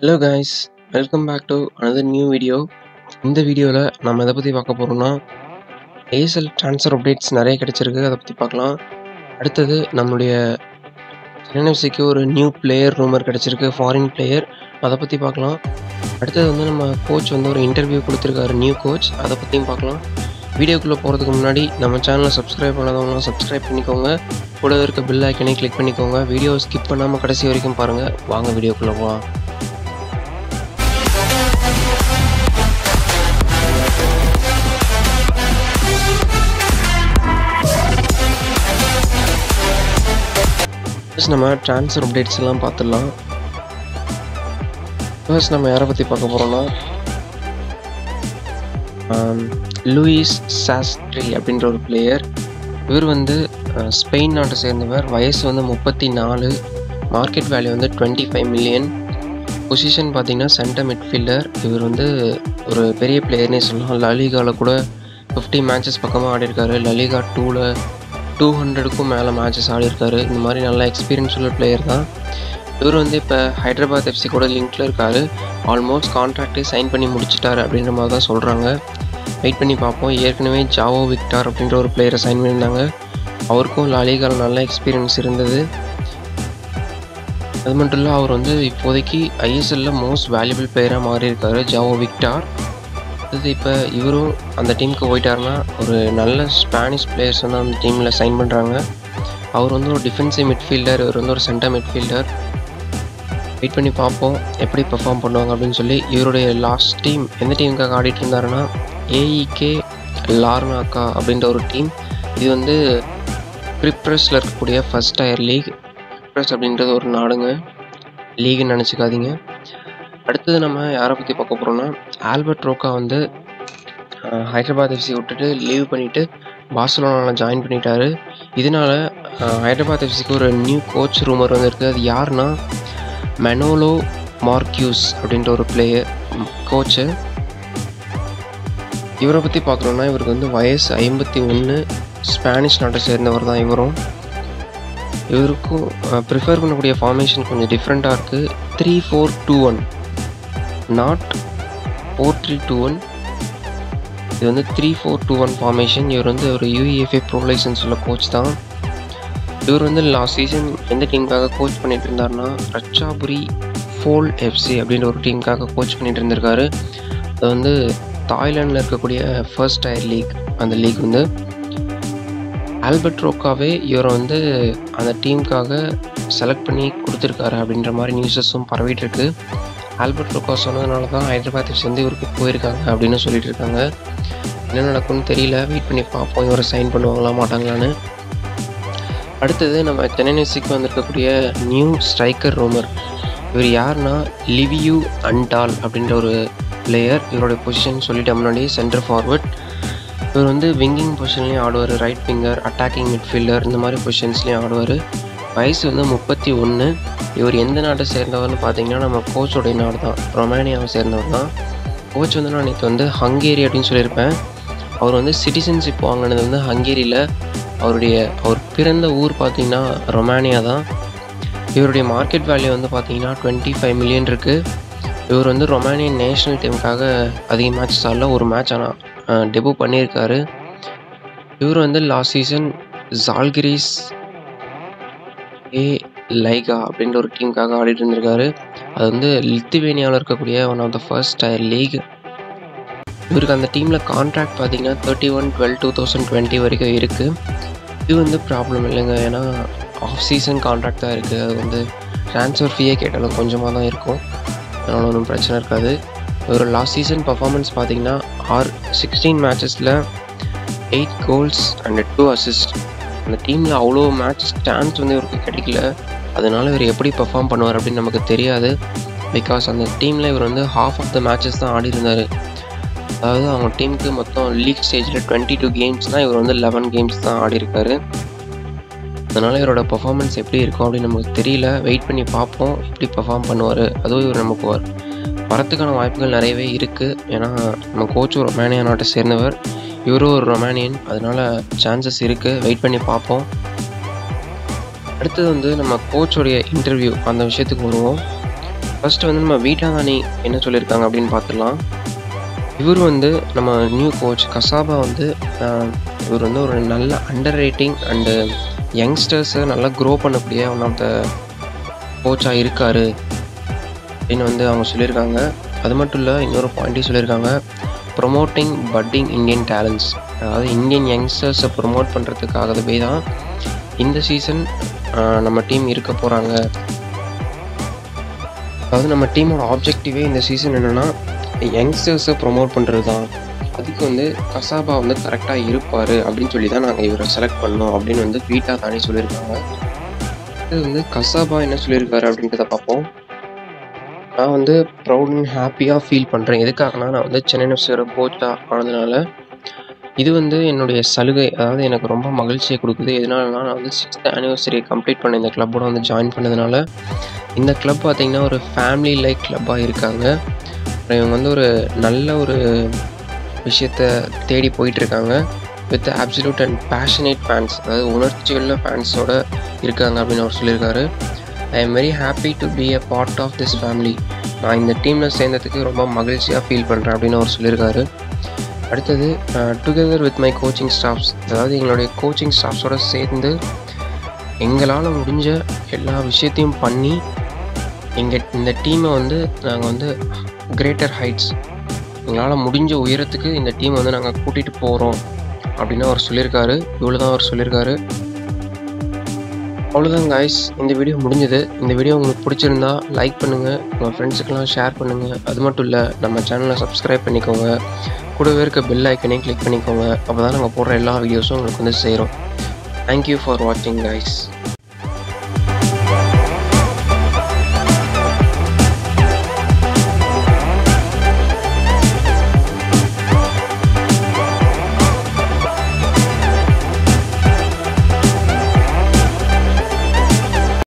hello guys welcome back to another new video இந்த வீடியோவில் நம்ம எதை பற்றி பார்க்க போகிறோம்னா ஏசல் ட்ரான்ஸ்ஃபர் அப்டேட்ஸ் நிறைய கிடச்சிருக்கு அதை பற்றி பார்க்கலாம் அடுத்தது நம்மளுடைய என்எஃப்சிக்கு ஒரு நியூ பிளேயர் ரூமர் கிடச்சிருக்கு ஃபாரின் பிளேயர் அதை பற்றி பார்க்கலாம் அடுத்தது வந்து நம்ம கோச் வந்து ஒரு இன்டர்வியூ கொடுத்துருக்காரு நியூ கோச் அதை பற்றியும் பார்க்கலாம் வீடியோக்குள்ளே போகிறதுக்கு முன்னாடி நம்ம சேனலை சப்ஸ்கிரைப் பண்ணாதவங்களாம் சப்ஸ்கிரைப் பண்ணிக்கோங்க கூட இருக்க பெல் ஐக்கனே கிளிக் பண்ணிக்கோங்க வீடியோ ஸ்கிப் பண்ணாமல் கடைசி வரைக்கும் பாருங்கள் வாங்க வீடியோக்குள்ளே போகலாம் ஃபர்ஸ்ட் நம்ம ட்ரான்ஸ்ஃபர் அப்டேட்ஸ் எல்லாம் பார்த்துடலாம் ஃபர்ஸ்ட் நம்ம யாரை பற்றி பார்க்க போகிறோம்னா லூயிஸ் சாஸ்ட்ரி அப்படின்ற ஒரு பிளேயர் இவர் வந்து அஹ், ஸ்பெயின் நாட்டை சேர்ந்தவர் வயசு வந்து முப்பத்தி நாலு மார்க்கெட் வேல்யூ வந்து டுவெண்ட்டி ஃபைவ் மில்லியன் பொசிஷன் பார்த்தீங்கன்னா சென்டர் மிட்ஃபீல்டர் இவர் வந்து ஒரு பெரிய பிளேயர்னே சொல்லலாம் லலிகாவில் கூட ஃபிஃப்டி மேட்சஸ் பக்கமாக ஆடிருக்காரு லலிகா டூவில் டூ ஹண்ட்ரடுக்கும் மேலே மேட்சஸ் ஆடிருக்காரு இந்த மாதிரி நல்ல எக்ஸ்பீரியன்ஸ் உள்ள பிளேயர் தான் இவர் வந்து இப்போ ஹைதராபாத் எஃப்சி கூட லிங்க்ல இருக்காரு ஆல்மோஸ்ட் கான்ட்ராக்டே சைன் பண்ணி முடிச்சிட்டாரு அப்படின்ற மாதிரி தான் சொல்கிறாங்க வெயிட் பண்ணி பார்ப்போம் ஏற்கனவே ஜாவோ விக்டார் அப்படின்ற ஒரு பிளேயரை சைன் பண்ணியிருந்தாங்க அவருக்கும் லாலிகாவில் நல்ல எக்ஸ்பீரியன்ஸ் இருந்தது அது மட்டும் இல்லை அவர் வந்து இப்போதைக்கு ஐஎஸ்எல்ல மோஸ்ட் வேல்யூபிள் பிளேயராக மாறி இருக்காரு ஜாவோ விக்டார் அது இப்போ இவரும் அந்த டீமுக்கு போயிட்டாருன்னா ஒரு நல்ல ஸ்பானிஷ் பிளேயர்ஸ் வந்து அந்த டீமில் சைன் பண்ணுறாங்க அவர் வந்து ஒரு டிஃபென்சிவ் மிட்ஃபீல்டர் இவர் வந்து ஒரு சென்டர் மிட்ஃபீல்டர் வெயிட் பண்ணி பார்ப்போம் எப்படி பெர்ஃபார்ம் பண்ணுவாங்க அப்படின்னு சொல்லி இவருடைய லாஸ்ட் டீம் எந்த டீமுக்காக ஆடிட்டு இருந்தாருன்னா ஏஇகே லார்னாக்கா அப்படின்ற ஒரு டீம் இது வந்து ப்ரிப்ரஸில் இருக்கக்கூடிய ஃபர்ஸ்ட் டயர் லீக் ப்ரிப்ரஸ் அப்படின்றது ஒரு நாடுங்க லீக்னு நினச்சிக்காதீங்க அடுத்தது நம்ம யாரை பற்றி பார்க்க போகிறோம்னா ஆல்பர்ட் ரோக்கா வந்து அஹ், ஹைதராபாத் எஃப்சி விட்டுட்டு லீவ் பண்ணிவிட்டு பார்சலோனாவில் ஜாயின் பண்ணிட்டாரு இதனால அஹ், ஹைதராபாத் எஃப்சிக்கு ஒரு நியூ கோச் ரூமர் வந்திருக்கு அது யாருன்னா மெனோலோ மார்க்யூஸ் அப்படின்ற ஒரு பிளேயர் கோச்சு இவரை பற்றி பார்க்குறோன்னா இவருக்கு வந்து வயசு ஐம்பத்தி ஒன்று ஸ்பானிஷ் நாட்டை சேர்ந்தவர் தான் இவரும் இவருக்கும் ப்ரிஃபர் பண்ணக்கூடிய ஃபார்மேஷன் கொஞ்சம் டிஃப்ரெண்ட்டாக இருக்குது three four two one not four three two one இது வந்து three four two one formation இவர் வந்து ஒரு யூஇஎஃப்ஏ ப்ரோ லைசன்ஸ் உள்ள கோச் தான் இவர் வந்து லாஸ்ட் சீசன் எந்த டீமுக்காக கோச் பண்ணிட்டு இருந்தாருன்னா ரச்சாபுரி ஃபோல் எஃப்சி அப்படின்ற ஒரு டீமுக்காக கோச் பண்ணிட்டு இருந்திருக்காரு அது வந்து தாய்லாண்டில் இருக்கக்கூடிய ஃபர்ஸ்ட் டயர் லீக் அந்த லீக் வந்து ஆல்பர்ட் ரோக்காவே இவரை வந்து அந்த டீமுக்காக செலக்ட் பண்ணி கொடுத்துருக்காரு அப்படின்ற மாதிரி நியூஸஸும் பரவிட்டு இருக்கு ஆல்பர்ட் ரோக்கா சொன்னதுனால தான் ஹைதராபாத் எஃப்சி வந்து இவருக்கு போயிருக்காங்க அப்படின்னு சொல்லிட்டு இருக்காங்க என்ன நடக்கும்னு தெரியல வெயிட் பண்ணி பார்ப்போம் இவரை சைன் பண்ணுவாங்களா மாட்டாங்களான்னு அடுத்தது நம்ம சென்னைசிக்கு வந்திருக்கக்கூடிய நியூ ஸ்ட்ரைக்கர் ரோமர் இவர் யாருன்னா லிவியூ அண்டால் அப்படின்ற ஒரு பிளேயர் இவருடைய பொசிஷன் சொல்லிட்ட முன்னாடி சென்டர் ஃபார்வர்ட் இவர் வந்து விங்கிங் பொசிஷன்லேயும் ஆடுவார் ரைட் விங்கர் அட்டாக்கிங் மிட்ஃபீல்டர் இந்த மாதிரி பொசிஷன்ஸ்லேயும் ஆடுவார் வயசு வந்து முப்பத்தி ஒன்று இவர் எந்த நாட்டை சேர்ந்தவர்னு பார்த்தீங்கன்னா நம்ம கோச்சோடைய நாடு தான் ரொமானியாவை சேர்ந்தவர் தான் கோச் வந்து நான் நேற்று வந்து ஹங்கேரி அப்படின்னு சொல்லியிருப்பேன் அவர் வந்து சிட்டிசன்ஷிப் வாங்கினது வந்து ஹங்கேரியில் அவருடைய அவர் பிறந்த ஊர் பார்த்தீங்கன்னா ரொமானியா தான் இவருடைய மார்க்கெட் வேல்யூ வந்து பார்த்தீங்கன்னா டுவெண்ட்டி ஃபைவ் மில்லியன் இருக்குது இவர் வந்து ரொமானியன் நேஷனல் டீமுக்காக அதிக மேட்சஸ் ஆடல ஒரு மேட்ச் ஆனால் டெபு பண்ணியிருக்காரு இவர் வந்து last season Zalgiris A Lyga அப்படின்ற ஒரு டீமுக்காக ஆடிட்டு இருந்திருக்காரு அது வந்து லித்துவேனியாவில் இருக்கக்கூடிய one of the first tier league இவருக்கு அந்த டீமில் கான்ட்ராக்ட் பார்த்தீங்கன்னா thirty one twelve two thousand twenty வரைக்கும் இருக்குது இது வந்து ப்ராப்ளம் இல்லைங்க ஏன்னா ஆஃப் சீசன் கான்ட்ராக்ட் தான் இருக்குது அது வந்து ட்ரான்ஸ்ஃபர் ஃபீயே கேட்டாலும் கொஞ்சமாக தான் இருக்கும் அதனால் ஒன்றும் பிரச்சனை இருக்காது ஒரு லாஸ்ட் சீசன் பர்ஃபார்மன்ஸ் பார்த்தீங்கன்னா ஆர் சிக்ஸ்டீன் மேட்சஸில் eight goals and two assist அந்த டீமில் அவ்வளோ மேட்சஸ் சான்ஸ் வந்து இவருக்கு கிடைக்கல அதனால இவர் எப்படி பெர்ஃபார்ம் பண்ணுவார் அப்படின்னு நமக்கு தெரியாது பிகாஸ் அந்த டீமில் இவர் வந்து ஹாஃப் ஆஃப் த மேட்சஸ் தான் ஆடி இருந்தார் அதாவது அவங்க டீமுக்கு மொத்தம் லீக் ஸ்டேஜில் டுவெண்ட்டி டூ கேம்ஸ்னால் இவர் வந்து லெவன் கேம்ஸ் தான் ஆடி இருக்காரு அதனால் இவரோட பெர்ஃபார்மன்ஸ் எப்படி இருக்கும் அப்படின்னு நமக்கு தெரியல வெயிட் பண்ணி பார்ப்போம் எப்படி பெர்ஃபார்ம் பண்ணுவார் அதுவும் இவர் நமக்கு வர வரத்துக்கான வாய்ப்புகள் நிறையவே இருக்குது ஏன்னா நம்ம கோச் ரொமானியா நாட்டை சேர்ந்தவர் இவரும் ஒரு ரொமானியன் அதனால் சான்சஸ் இருக்குது வெயிட் பண்ணி பார்ப்போம் அடுத்தது வந்து நம்ம கோச்சோடைய இன்டர்வியூ அந்த விஷயத்துக்கு வருவோம் ஃபஸ்ட்டு வந்து நம்ம வீட்டாதானி என்ன சொல்லியிருக்காங்க அப்படின்னு பார்த்துடலாம் இவர் வந்து நம்ம நியூ கோச் கசாபா வந்து ஆஹ், இவர் வந்து ஒரு நல்ல அண்டர் ரேட்டிங் அண்டு யங்ஸ்டர்ஸை நல்லா க்ரோ பண்ணக்கூடிய ஒன் ஆஃப் த கோச்சாக இருக்கார் அப்படின்னு வந்து அவங்க சொல்லியிருக்காங்க அது மட்டும் இல்லை இன்னொரு பாயிண்ட்டையும் சொல்லியிருக்காங்க ப்ரொமோட்டிங் பட்டிங் இந்தியன் டேலண்ட்ஸ் அதாவது இந்தியன் யங்ஸ்டர்ஸை ப்ரொமோட் பண்ணுறதுக்காகவே தான் இந்த சீசன் நம்ம டீம் இருக்க போகிறாங்க அதாவது நம்ம டீமோட ஆப்ஜெக்டிவே இந்த சீசன் என்னென்னா யங்ஸ்டர்ஸை ப்ரொமோட் பண்ணுறது தான் அதுக்கு வந்து கசாபா வந்து கரெக்டாக இருப்பார் அப்படின்னு சொல்லி தான் நாங்கள் இவரை செலக்ட் பண்ணோம் அப்படின்னு வந்து வீட்டா தானே சொல்லியிருக்காங்க இது வந்து கசாபா என்ன சொல்லியிருக்காரு அப்படின்றத பார்ப்போம் நான் வந்து ப்ரௌட் அண்ட் ஹாப்பியாக ஃபீல் பண்ணுறேன் எதுக்காகனா நான் வந்து சென்னை எஃப்சியோட கோச்சாக ஆனதுனால இது வந்து என்னுடைய சலுகை அதாவது எனக்கு ரொம்ப மகிழ்ச்சியை கொடுக்குது எதனாலனா நான் வந்து சிக்ஸ்த் ஆனிவர்சரியை கம்ப்ளீட் பண்ண இந்த கிளப்போட வந்து ஜாயின் பண்ணதுனால இந்த கிளப் பார்த்திங்கன்னா ஒரு ஃபேமிலி லைக் கிளப்பாக இருக்காங்க அப்புறம் இவங்க வந்து ஒரு நல்ல ஒரு விஷயத்த தேடி போயிட்டுருக்காங்க with absolute and passionate fans அதாவது உணர்ச்சியுள்ள ஃபேன்ஸோட இருக்காங்க அப்படின்னு அவர் சொல்லியிருக்காரு I am very happy to be a part of this family நான் இந்த டீமில் சேர்ந்ததுக்கு ரொம்ப மகிழ்ச்சியாக ஃபீல் பண்ணுறேன் அப்படின்னு அவர் சொல்லியிருக்காரு அடுத்தது together with my coaching staffs அதாவது எங்களுடைய கோச்சிங் ஸ்டாஃப்ஸோட சேர்ந்து எங்களால் முடிஞ்ச எல்லா விஷயத்தையும் பண்ணி எங்கள் இந்த டீமை வந்து நாங்கள் வந்து கிரேட்டர் ஹைட்ஸ் எங்களால் முடிஞ்ச உயரத்துக்கு இந்த டீம் வந்து நாங்கள் கூட்டிகிட்டு போகிறோம் அப்படின்னு அவர் சொல்லியிருக்காரு இவ்வளோ தான் அவர் சொல்லியிருக்காரு அவ்வளோதான் காய்ஸ் இந்த வீடியோ முடிஞ்சது இந்த வீடியோ உங்களுக்கு பிடிச்சிருந்தா லைக் பண்ணுங்கள் உங்கள் ஃப்ரெண்ட்ஸுக்கெல்லாம் ஷேர் பண்ணுங்கள் அது மட்டும் இல்லை நம்ம சேனலை சப்ஸ்கிரைப் பண்ணிக்கோங்க கூடவே இருக்க பெல் ஐக்கனையும் கிளிக் பண்ணிக்கோங்க அப்போ தான் நாங்கள் போடுற எல்லா வீடியோஸும் உங்களுக்கு வந்து சேரும் தேங்க்யூ ஃபார் வாட்சிங் கைஸ்